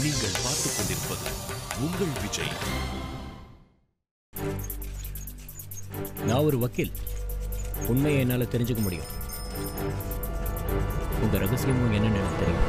நீங்கள் பார்த்துக் கொண்டிருப்பது உங்கள் விஜய் நான் ஒரு வக்கீல் உண்மையை என்னால் தெரிஞ்சுக்க முடியும் உங்க ரகசியமும் என்னன்னு எனக்கு தெரியும்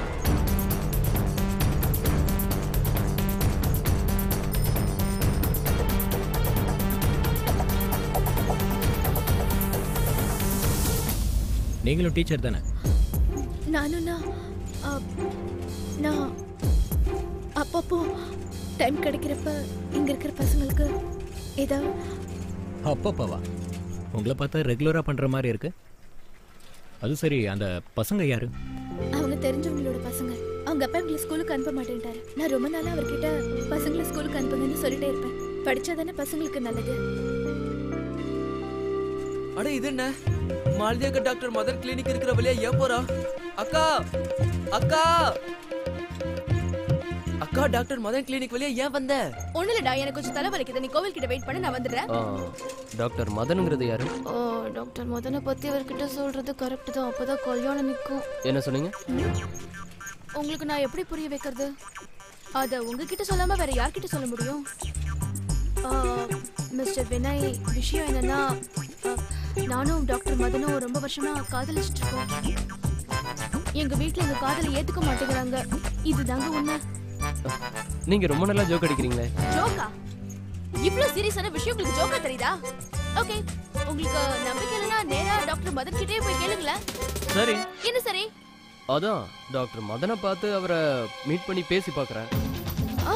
நீங்களும் டீச்சர் தானே நானும் நான் அ, நான் அப்பப்போ டைம் கிடைக்கிறப்ப இங்க இருக்கிற பசங்களுக்கு ஏதாவது அப்பப்பாவா உங்களை பார்த்தா ரெகுலராக பண்ணுற மாதிரி இருக்கு அது சரி அந்த பசங்க யாரு அவங்க தெரிஞ்சவங்களோட பசங்க அவங்க அப்பா எங்களை ஸ்கூலுக்கு அனுப்ப மாட்டேன்ட்டாரு நான் ரொம்ப நாளா அவர்கிட்ட பசங்களை ஸ்கூலுக்கு அனுப்புங்கன்னு சொல்லிட்டே இருப்பேன் படிச்சாதானே பசங்களுக்கு நல்லது அட இது என்ன மாலதியாக்க டாக்டர் மதர் கிளினிக் இருக்கிற வழியா ஏன் போறா அக்கா அக்கா அக்கா டாக்டர் மதன் கிளினிக் வழியா ஏன் வந்த ஒண்ணு இல்லடா எனக்கு கொஞ்சம் தலை வலிக்குது நீ கோவில் கிட்ட வெயிட் பண்ண நான் வந்துடுறேன் டாக்டர் மதனுங்கிறது யாரு ஓ டாக்டர் மதனை பத்தி அவர்கிட்ட சொல்றது கரெக்ட் தான் அப்பதான் கல்யாணம் நிக்கும் என்ன சொன்னீங்க உங்களுக்கு நான் எப்படி புரிய வைக்கிறது அத உங்ககிட்ட சொல்லாம வேற யார்கிட்ட சொல்ல முடியும் ஆ, மிஸ்டர் வினய் விஷயம் என்னன்னா ஆ, நானும் டாக்டர் மதனும் ரொம்ப வருஷமா காதலிச்சிட்டு இருக்கோம் எங்க வீட்ல எங்க காதலை ஏத்துக்க மாட்டேங்கிறாங்க இதுதாங்க உண்மை நீங்க ரொம்ப நல்லா ஜோக் அடிக்கிறீங்களே ஜோக்கா இவ்ளோ சீரியஸான விஷயம் உங்களுக்கு ஜோக்கா தெரியுதா ஓகே உங்களுக்கு நம்பிக்கை இல்லைன்னா நேரா டாக்டர் மதன் கிட்டே போய் கேளுங்களேன் சரி என்ன சரி அதான் டாக்டர் மதனை பார்த்து அவரை மீட் பண்ணி பேசி பார்க்கறேன் ஆ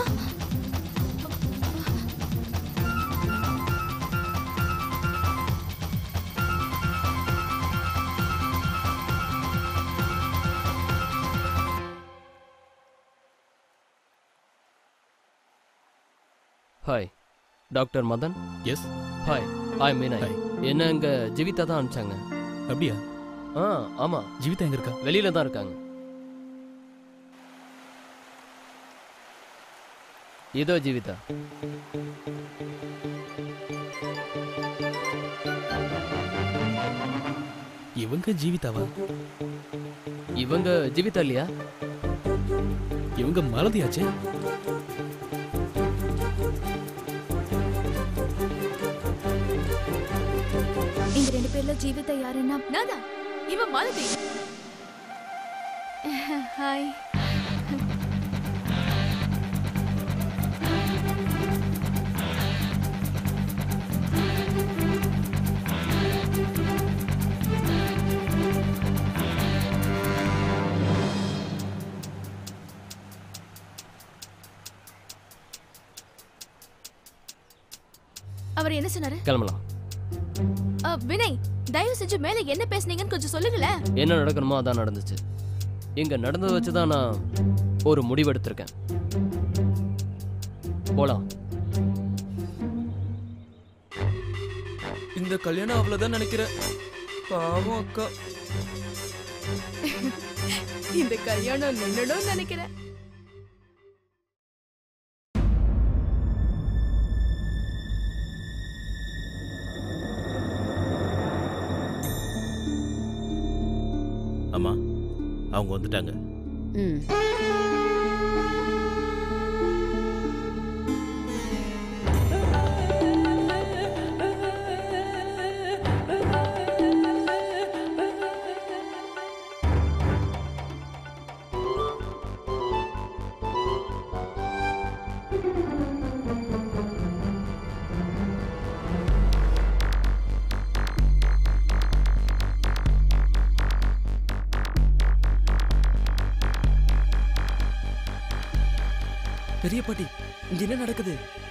hi doctor Madan yes hi hi Meena Hi. என்ன இங்க ஜீவிதா தான் அனுப்பிச்சாங்க அப்படியா ஆ ஆமா ஜீவிதா எங்க இருக்கா வெளியில தான் இருக்காங்க இதோ ஜீவிதா இவங்க ஜீவிதாவா இவங்க ஜீவிதா இல்லையா இவங்க மறதியாச்சே இந்த ரெண்டு பேர்ல ஜீவிதா யாருன்னா நானா இவன் மாலதி ஹாய் அவர் என்ன சொன்னாரு கிளம்பலாம் அ, வினய் தயவு செஞ்சு மேல என்ன பேசுனீங்கன்னு கொஞ்சம் சொல்லுங்களேன் என்ன நடக்கணுமோ அதான் நடந்துச்சு இங்க நடந்ததை வச்சு தான் நான் ஒரு முடிவெடுத்திருக்கேன் போலாம் இந்த கல்யாணம் அவ்வளவுதான் நினைக்கிறேன் பாவம் அக்கா இந்த கல்யாணம் நின்னுடும் நினைக்கிறேன் அம்மா அவங்க வந்துட்டாங்க ம் பெரிய பாட்டி இங்க என்ன நடக்குது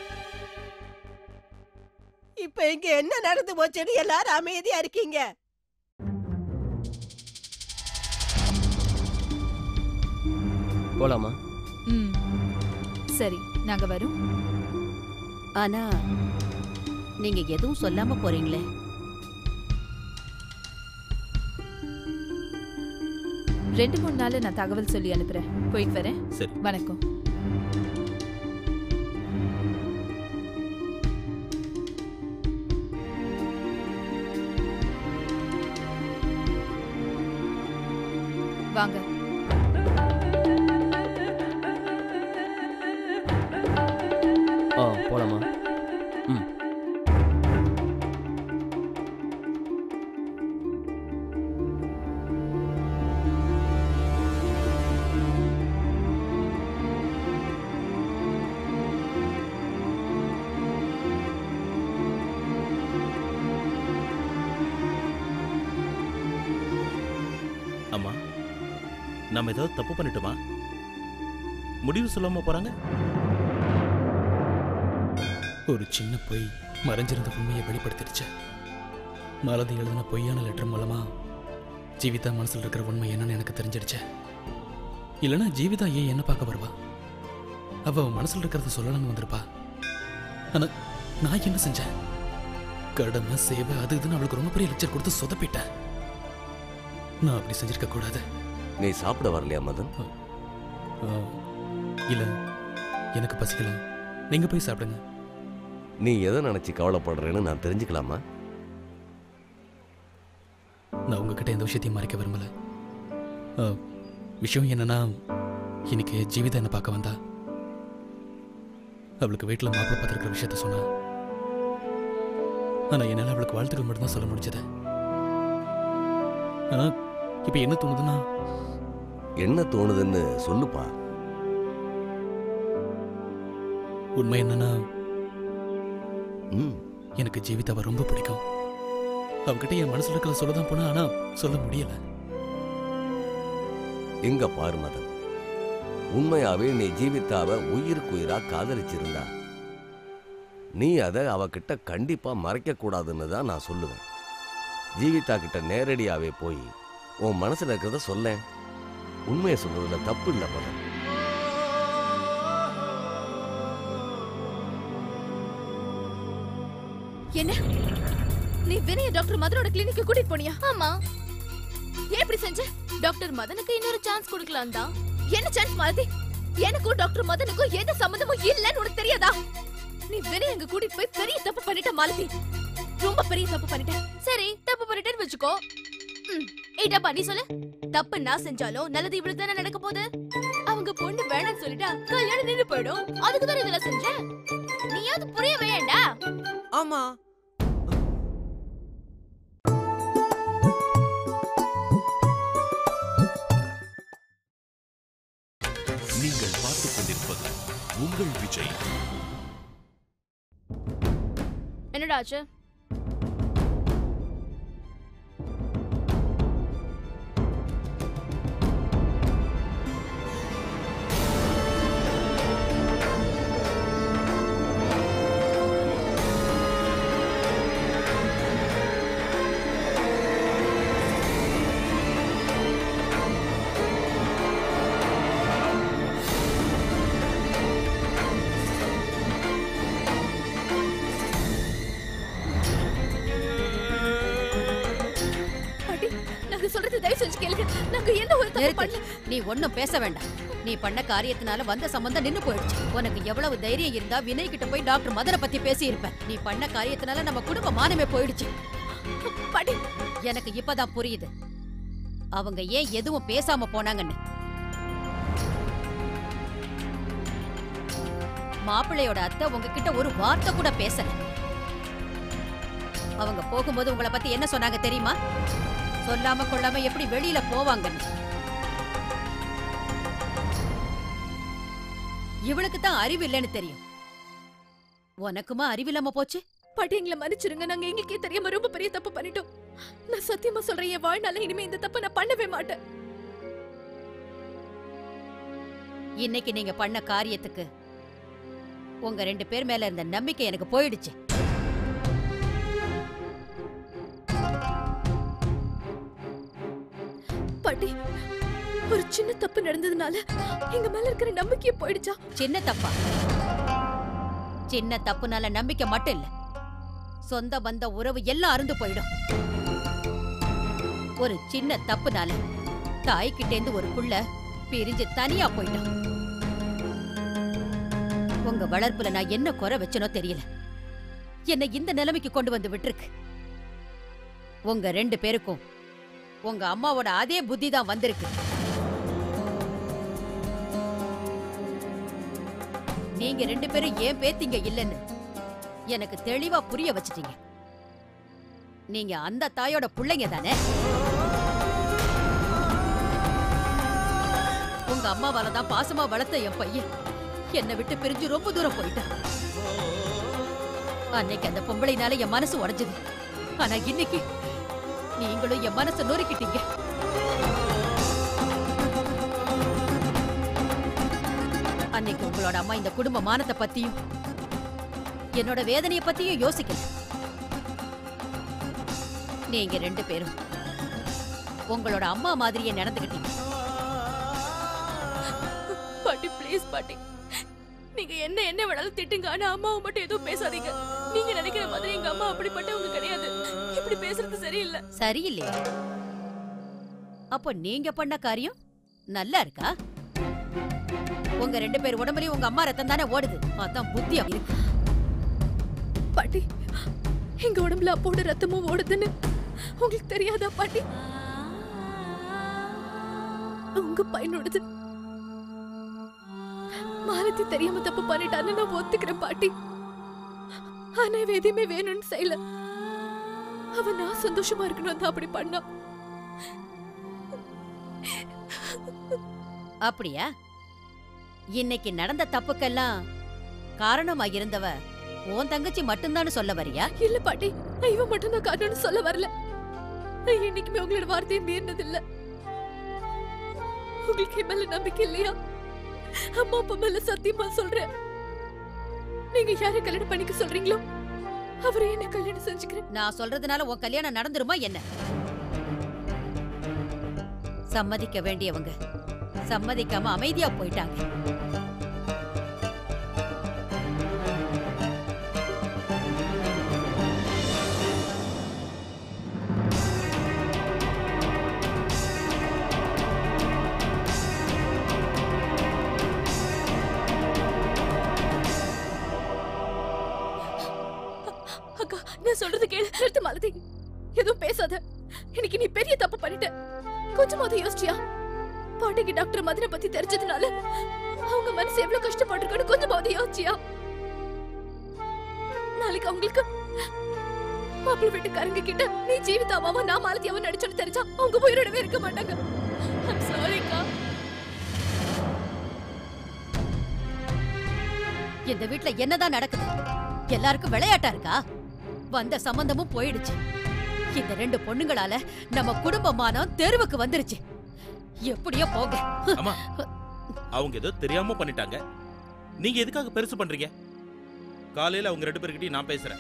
இப்ப இங்க என்ன நடந்து போச்சுன்னு எல்லாரும் அமைதியா இருக்கீங்க போலாமா ம் சரி நாங்க வரோம் ஆனா நீங்க எதுவும் சொல்லாம போறீங்களே ரெண்டு மூணு நாள் நான் தகவல் சொல்லி அனுப்புறேன் போயிட்டு வரேன் சரி வணக்கம் வாங்க ஆ போலாமா ம் அம்மா நம்ம ஏதாவது தப்பு பண்ணிட்டோமா முடிவு சொல்லாம போறாங்க ஒரு சின்ன பொய் மறைஞ்சிருந்த உண்மையை வெளிப்படுத்திடுச்சு மாலதி எழுதின பொய்யான லெட்டர் மூலமா ஜீவிதா மனசுல இருக்கிற உண்மை என்னன்னு எனக்கு தெரிஞ்சிடுச்சு இல்லைன்னா ஜீவிதா ஏன் என்ன பார்க்க வருவா அவ அவ மனசுல இருக்கிறத சொல்லணும்னு வந்திருப்பா ஆனா நான் என்ன செஞ்சேன் கடமை சேவை அது இதுன்னு அவளுக்கு ரொம்ப பெரிய லெக்சர் கொடுத்து சொதப்பிட்டேன் நான் அப்படி செஞ்சிருக்க கூடாது நீ சாப்பிட வரலையா மதன் ஆ, இல்ல எனக்கு பசிக்கல நீங்க போய் சாப்பிடுங்க நீ எதை நினைச்சு கவலைப்படுறேன்னு நான் தெரிஞ்சுக்கலாமா நான் உங்ககிட்ட எந்த விஷயத்தையும் மறைக்க விரும்பல ஆ, விஷயம் என்னன்னா இன்னைக்கு ஜீவிதா என்ன பார்க்க வந்தா அவளுக்கு வீட்டில் மாப்பிள்ளை பார்த்துருக்கிற விஷயத்த சொன்னா ஆனா என்னால் அவளுக்கு வாழ்த்துக்கள் மட்டும்தான் சொல்ல முடிஞ்சது ஆனா இப்போ என்ன தோணுதுன்னா என்ன தோணுதுன்னு சொல்லுப்பா உண்மை என்னன்னா ம் எனக்கு ஜீவிதாவை ரொம்ப பிடிக்கும் அவகிட்ட என் மனசுல இருக்கிறத சொல்ல தான் போனா ஆனா சொல்ல முடியல எங்க பாரு மதன் உண்மையாவே நீ ஜீவித்தாவை உயிருக்குயிரா காதலிச்சிருந்தா நீ அதை அவகிட்ட கண்டிப்பா மறைக்க கூடாதுன்னு தான் நான் சொல்லுவேன் ஜீவிதா கிட்ட நேரடியாவே போய் உன் மனசுல இருக்கிறத சொல்லேன் உண்மையை சொல்றதுல தப்பு இல்லை மதன் என்ன நீ வினய டாக்டர் மதனோட கிளினிக்கு கூட்டிட்டு போனியா ஆமா ஏன் இப்படி செஞ்ச டாக்டர் மதனுக்கு இன்னொரு சான்ஸ் கொடுக்கலாம் தான் என்ன சான்ஸ் மாலதி எனக்கும் டாக்டர் மதனுக்கும் எந்த சம்மந்தமும் இல்லைன்னு உனக்கு தெரியாதா நீ வினய எங்க கூட்டிட்டு போய் பெரிய தப்பு பண்ணிட்ட மாலதி ரொம்ப பெரிய தப்பு பண்ணிட்ட சரி தப்பு பண்ணிட்டேன்னு வச்சுக்கோ ம், ஏய்டாப்பா நீ சொல்லு தப்பு நான் செஞ்சாலும் நல்லது இவளுக்கு தானே நடக்க போகுது அவங்க பொண்ணு வேணாம்னு சொல்லிட்டா கல்யாணம் நின்று போயிடும் அதுக்கு தானே இதெல்லாம் செஞ்சேன் நீயாவது புரிய வேண்டா ஆமா நீங்கள் பார்த்துக் கொண்டிருப்பது உங்கள் விஜய் என்னடா ஆச்சு பாட்டி நாங்க சொல்றது தயவு செஞ்சு கேளுங்க நாங்க எந்த ஒரு தப்பு நிறுத்து. பண்ணல நீ ஒண்ணும் பேச வேண்டாம் நீ பண்ண காரியத்தினால வந்த சம்பந்தம் நின்னு போயிடுச்சு உனக்கு எவ்வளவு தைரியம் இருந்தா வினய் கிட்ட போய் டாக்டர் மதனை பத்தி பேசி இருப்ப நீ பண்ண காரியத்தினால நம்ம குடும்ப மானமே போயிடுச்சு பாட்டி எனக்கு இப்பதான் புரியுது அவங்க ஏன் எதுவும் பேசாம போனாங்கன்னு மாப்பிள்ளையோட அத்தை உங்ககிட்ட ஒரு வார்த்தை கூட பேசல அவங்க போகும்போது உங்களை பத்தி என்ன சொன்னாங்க தெரியுமா சொல்லாம கொள்ளாம எப்படி வெளியில போவாங்கன்னு இவளுக்கு தான் அறிவு இல்லைன்னு தெரியும் உனக்குமா அறிவில்லாம போச்சு பாட்டி எங்களை மன்னிச்சிருங்க நாங்க எங்களுக்கே தெரியாம ரொம்ப பெரிய தப்பு பண்ணிட்டோம் நான் சத்தியமா சொல்றேன் என் வாழ்நாள இனிமே இந்த தப்பை நான் பண்ணவே மாட்டேன் இன்னைக்கு நீங்க பண்ண காரியத்துக்கு உங்க ரெண்டு பேர் மேல இருந்த நம்பிக்கை எனக்கு போயிடுச்சு பாட்டி ஒரு சின்ன தப்பு நடந்ததுனால எங்க மேல இருக்கிற நம்பிக்கையே போயிடுச்சா சின்ன தப்பா சின்ன தப்புனால நம்பிக்கை மட்டும் இல்ல சொந்த பந்த உறவு எல்லாம் அருந்து போயிடும் ஒரு சின்ன தப்புனால தாய்கிட்ட இருந்து ஒரு புள்ள பிரிஞ்சு தனியா போயிட்டான் உங்க வளர்ப்புல நான் என்ன குறை வச்சனோ தெரியல என்னை இந்த நிலைமைக்கு கொண்டு வந்து விட்டுருக்கு உங்க ரெண்டு பேருக்கும் உங்க அம்மாவோட அதே புத்தி தான் வந்திருக்கு நீங்க ரெண்டு பேரும் ஏன் பேத்திங்க இல்லைன்னு எனக்கு தெளிவா புரிய வச்சிட்டீங்க நீங்க அந்த தாயோட பிள்ளைங்க தானே உங்க அம்மாவால தான் பாசமா வளர்த்த என் பையன் என்னை விட்டு பிரிஞ்சு ரொம்ப தூரம் போயிட்டான் அன்னைக்கு அந்த பொம்பளைனால என் மனசு உடைஞ்சது ஆனா இன்னைக்கு நீங்களும் என் மனசை நொறுக்கிட்டீங்க அன்னைக்கு உங்களோட அம்மா இந்த குடும்ப மானத்தை பத்தியும் என்னோட வேதனைய பத்தியும் யோசிக்கல நீங்க ரெண்டு பேரும் உங்களோட அம்மா மாதிரியே நடந்துக்கிட்டீங்க பாட்டி ப்ளீஸ் பாட்டி நீங்க என்ன என்ன வேணாலும் திட்டுங்க ஆனா அம்மாவை மட்டும் எதுவும் பேசாதீங்க நீங்க நினைக்கிற மாதிரி எங்க அம்மா அப்படிப்பட்டவங்க கிடையாது இப்படி பேசுறது சரியில்லை சரியில்லையா அப்போ நீங்க பண்ண காரியம் நல்லா இருக்கா உங்க ரெண்டு பேர் உடம்புலயும் உங்க அம்மா ரத்தம் தானே ஓடுது அதான் புத்தி அப்படி இருக்கு பாட்டி எங்க உடம்புல அப்போட ரத்தமும் ஓடுதுன்னு உங்களுக்கு தெரியாதா பாட்டி உங்க பையனோடது மாலத்தி தெரியாம தப்பு பண்ணிட்டான்னு நான் ஒத்துக்கிறேன் பாட்டி ஆனா இவ எதையுமே வேணும்னு செய்யல அவ நான் சந்தோஷமா இருக்கணும் தான் அப்படி பண்ணா அப்படியா இன்னைக்கு நடந்த தப்புக்கெல்லாம் காரணமா இருந்தவ உன் தங்கச்சி மட்டும்தான் சொல்ல வரியா இல்ல பாட்டி நான் இவன் மட்டும் தான் காரணம்னு சொல்ல வரல நான் என்னைக்குமே உங்களோட வார்த்தையை மீறினது இல்ல உங்களுக்கு என் மேல நம்பிக்கை இல்லையா அம்மா அப்பா மேல சத்தியமா சொல்றேன் நீங்க யாரை கல்யாணம் பண்ணிக்க சொல்றீங்களோ அவரை என்ன கல்யாணம் செஞ்சுக்கிறேன் நான் சொல்றதுனால உன் கல்யாணம் நடந்துருமா என்ன சம்மதிக்க வேண்டியவங்க சம்மதிக்காம அமைதியா போயிட்டாங்க அக்கா நான் சொல்றது கேளு நிறுத்து மாலதி எதுவும் பேசாத இன்னைக்கு நீ பெரிய தப்பு பண்ணிட்ட கொஞ்சமாவது யோசிச்சியா பாட்டிக்கு டாக்டர் மதனை பத்தி தெரிஞ்சதுனால அவங்க மனசு எவ்வளவு கஷ்டப்பட்டிருக்குன்னு கொஞ்சமாவது யோசிச்சியா நாளைக்கு அவங்களுக்கு மாப்பிள்ளை வீட்டுக்காரங்க கிட்ட நீ ஜீவிதாவாவா நான் மாலதியாவா நடிச்சோன்னு தெரிஞ்சா அவங்க உயிரோடவே இருக்க மாட்டாங்க சாரிக்கா இந்த வீட்ல என்னதான் நடக்குது எல்லாருக்கும் விளையாட்டா இருக்கா வந்த சம்பந்தமும் போயிடுச்சு இந்த ரெண்டு பொண்ணுங்களால நம்ம குடும்பமானம் தெருவுக்கு வந்துருச்சு எப்படியோ போங்க அம்மா அவங்க ஏதோ தெரியாம பண்ணிட்டாங்க நீங்க எதுக்காக பெருசு பண்றீங்க காலையில அவங்க ரெண்டு பேர்கிட்டயும் நான் பேசுறேன்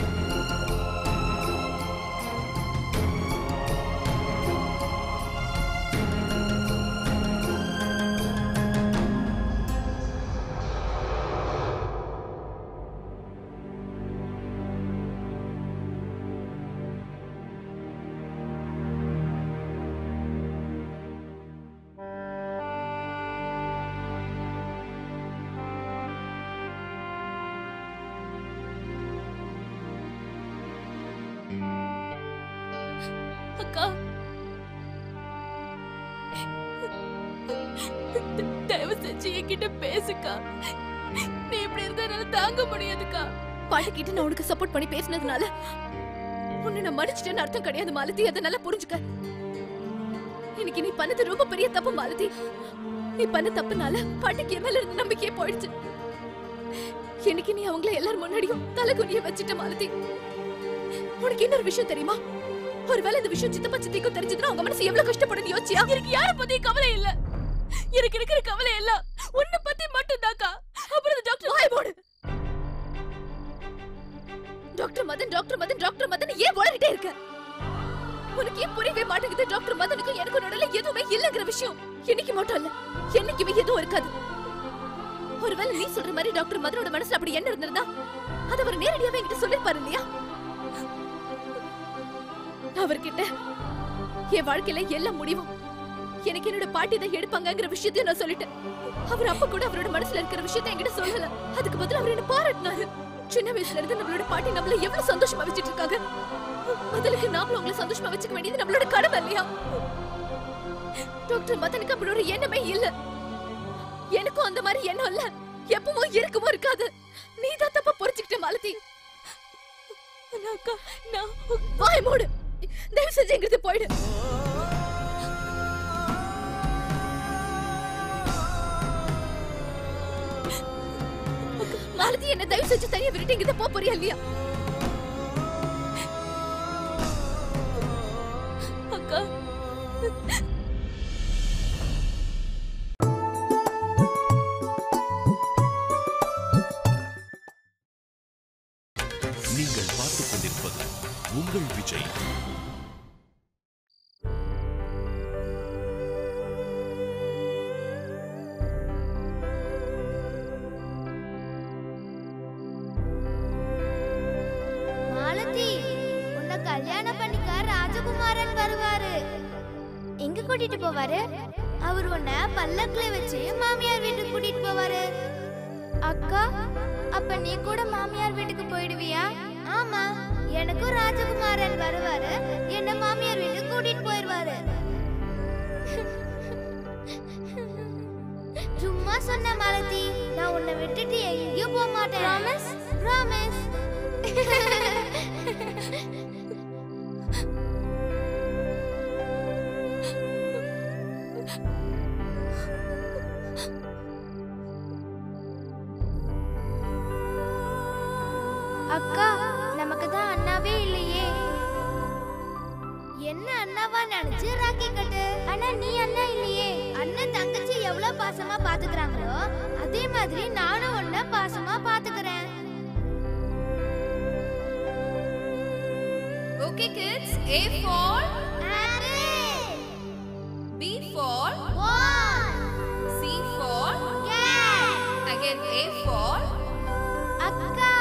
அக்கா தயவு செஞ்சு என்கிட்ட பேசுக்கா நீ இப்படி இருந்தா என்னால தாங்க முடியாதுக்கா பாட்டு கிட்ட நான் உனக்கு சப்போர்ட் பண்ணி பேசினதுனால உன்னை நான் மன்னிச்சிட்டேன்னு அர்த்தம் கிடையாது மாலதி அதை நல்லா புரிஞ்சுக்க இன்னைக்கு நீ பண்ணது ரொம்ப பெரிய தப்பு மாலதி நீ பண்ண தப்புனால பாட்டுக்கு என் மேல இருந்த நம்பிக்கையே போயிடுச்சு இன்னைக்கு நீ அவங்கள எல்லாரும் முன்னாடியும் தலை குனிய வச்சுட்ட மாலதி உனக்கு இன்னொரு விஷயம் தெரியுமா ஒருவேளை இந்த விஷயம் சித்தப்பா சித்திக்கும் தெரிஞ்சதுன்னா அவங்க மனசு எவ்வளவு கஷ்டப்படும் யோசிச்சியா எனக்கு யார பத்தி கவலை இல்ல எனக்கு இருக்கிற கவலை எல்லாம் உன்னை பத்தி மட்டும் தாக்கா அப்புறம் இந்த டாக்டர் வாய் போடு doctor Madan doctor Madan doctor Madan ஏன் உளறிட்டே இருக்க உனக்கு ஏன் புரியவே மாட்டேங்குது டாக்டர் மதனுக்கும் எனக்கும் நடுவுல எதுவுமே இல்லங்கிற விஷயம் என்னைக்கு மட்டும் இல்ல என்னைக்குமே எதுவும் இருக்காது ஒருவேளை நீ சொல்ற மாதிரி டாக்டர் மதனோட மனசுல அப்படி என்ன இருந்திருந்தா அதை அவர் நேரடியாவே என்கிட்ட சொல்லிருப்பாரு இல்லையா அவர்கிட்ட என் வாழ்க்கையில எல்லாம் முடிவும் எனக்கு என்னோட பாட்டி தான் எடுப்பாங்கங்கிற விஷயத்தையும் நான் சொல்லிட்டேன் அவர் அப்ப கூட அவரோட மனசுல இருக்கிற விஷயத்தை என்கிட்ட சொல்லல அதுக்கு பதிலா அவர் என்ன பாராட்டினாரு சின்ன வயசுல இருந்து நம்மளோட பாட்டி நம்மள எவ்வளவு சந்தோஷமா வச்சிட்டு இருக்காங்க பதிலுக்கு நாமளும் உங்களை சந்தோஷமா வச்சுக்க வேண்டியது நம்மளோட கடமை இல்லையா டாக்டர் மதனுக்கு அப்படி ஒரு எண்ணமே இல்ல எனக்கும் அந்த மாதிரி எண்ணம் இல்ல எப்பவும் இருக்கவும் இருக்காது நீ தான் தப்பா புரிஞ்சுக்கிட்ட மாலதி ஆனா அக்கா நான் வாய் மூடு தயவு செஞ்சு எங்கிருந்து போயிடு மாலதி என்ன தயவு செஞ்சு தனியா விட்டுட்டு இங்கிருந்து போக போறியா இல்லையா அக்கா நீங்கள் பார்த்துக் கொண்டிருப்பது உங்கள் விஜய் மாலதி உன்னை கல்யாணம் பண்ணிக்க ராஜகுமாரன் வருவாரு எங்க கூட்டிட்டு போவாரு அவர் உன்னை பல்லக்குல வச்சு மாமியார் வீட்டுக்கு கூட்டிட்டு போவாரு அக்கா அப்ப நீ கூட மாமியார் வீட்டுக்கு போயிடுவியா ஆமா எனக்கும் ராஜகுமாரன் வருவாரு என்ன மாமியார் வீட்டுக்கு கூட்டிட்டு போயிடுவாரு சும்மா சொன்ன மாலதி நான் உன்னை விட்டுட்டு எங்கேயும் போக மாட்டேன் ப்ராமிஸ் ப்ராமிஸ் அக்கா நமக்கு தான் அண்ணாவே இல்லையே என்ன அண்ணாவா நினைச்சு ராக்கி கட்டு ஆனா நீ அண்ணா இல்லையே அண்ணன் தங்கச்சி எவ்வளவு பாசமா பாத்துக்கறாங்களோ அதே மாதிரி நானும் உன்னை பாசமா பாத்துக்கறேன் okay kids A for B for C for again A for அக்கா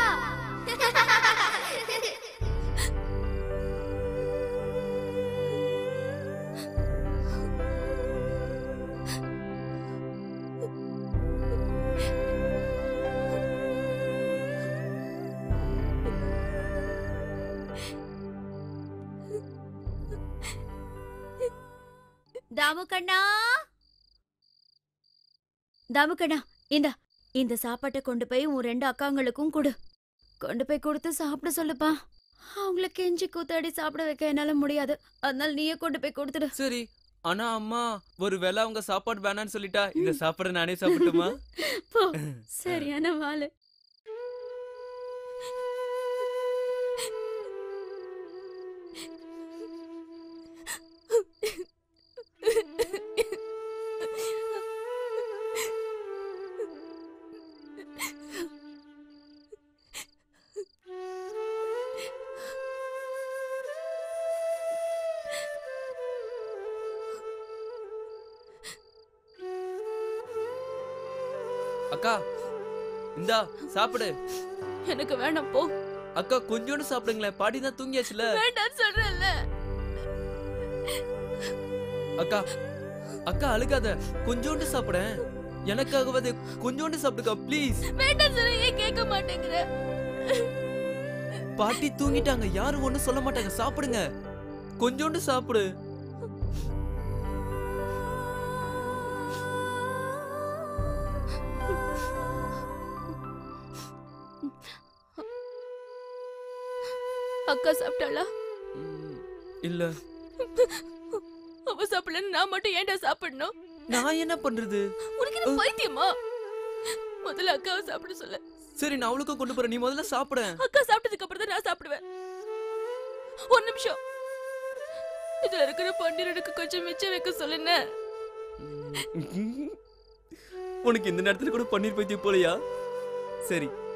தாமு கண்ணா தாமு கண்ணா இந்த இந்த சாப்பாட்டை கொண்டு போய் உன் ரெண்டு அக்காங்களுக்கும் கொடு கொண்டு போய் கொடுத்து சாப்பிட சொல்லுப்பா அவங்கள கெஞ்சி கூத்தாடி சாப்பிட வைக்க என்னால முடியாது அதனால நீயே கொண்டு போய் கொடுத்துடு சரி ஆனா அம்மா ஒருவேளை அவங்க சாப்பாடு வேணாம்னு சொல்லிட்டா இந்த சாப்பாடு நானே சாப்பிட்டுமா போ சரியான வாளு அக்கா இந்தா சாப்பிடு எனக்கு வேணாம் போ அக்கா கொஞ்சோண்டு சாப்பிடுங்களேன் பாட்டி தான் தூங்கியாச்சுல வேண்டாம் சொல்றேன்ல அக்கா அக்கா அழுகாத கொஞ்சோண்டு சாப்பிடேன் எனக்காகவது கொஞ்சோண்டு சாப்பிடுக்கா ப்ளீஸ் வேண்டாம் சொல்ற ஏன் கேட்க மாட்டேங்கிற பாட்டி தூங்கிட்டாங்க யாரும் ஒண்ணும் சொல்ல மாட்டாங்க சாப்பிடுங்க கொஞ்சோண்டு சாப்பிடு அக்கா சாப்பிட்டாளா இல்ல அவ சாப்பிடலன்னு நான் மட்டும் ஏன்டா சாப்பிடணும் நான் என்ன பண்றது உனக்கு என்ன பைத்தியமா முதல்ல அக்காவை சாப்பிட சொல்ல சரி நான் அவளுக்கும் கொண்டு போறேன் நீ முதல்ல சாப்பிட அக்கா சாப்பிட்டதுக்கு அப்புறம் தான் நான் சாப்பிடுவேன் ஒரு நிமிஷம் இதுல இருக்கிற பன்னீர் எனக்கு கொஞ்சம் மிச்சம் வைக்க சொல்லுன உனக்கு இந்த நேரத்துல கூட பன்னீர் பைத்தியம் போலையா சரி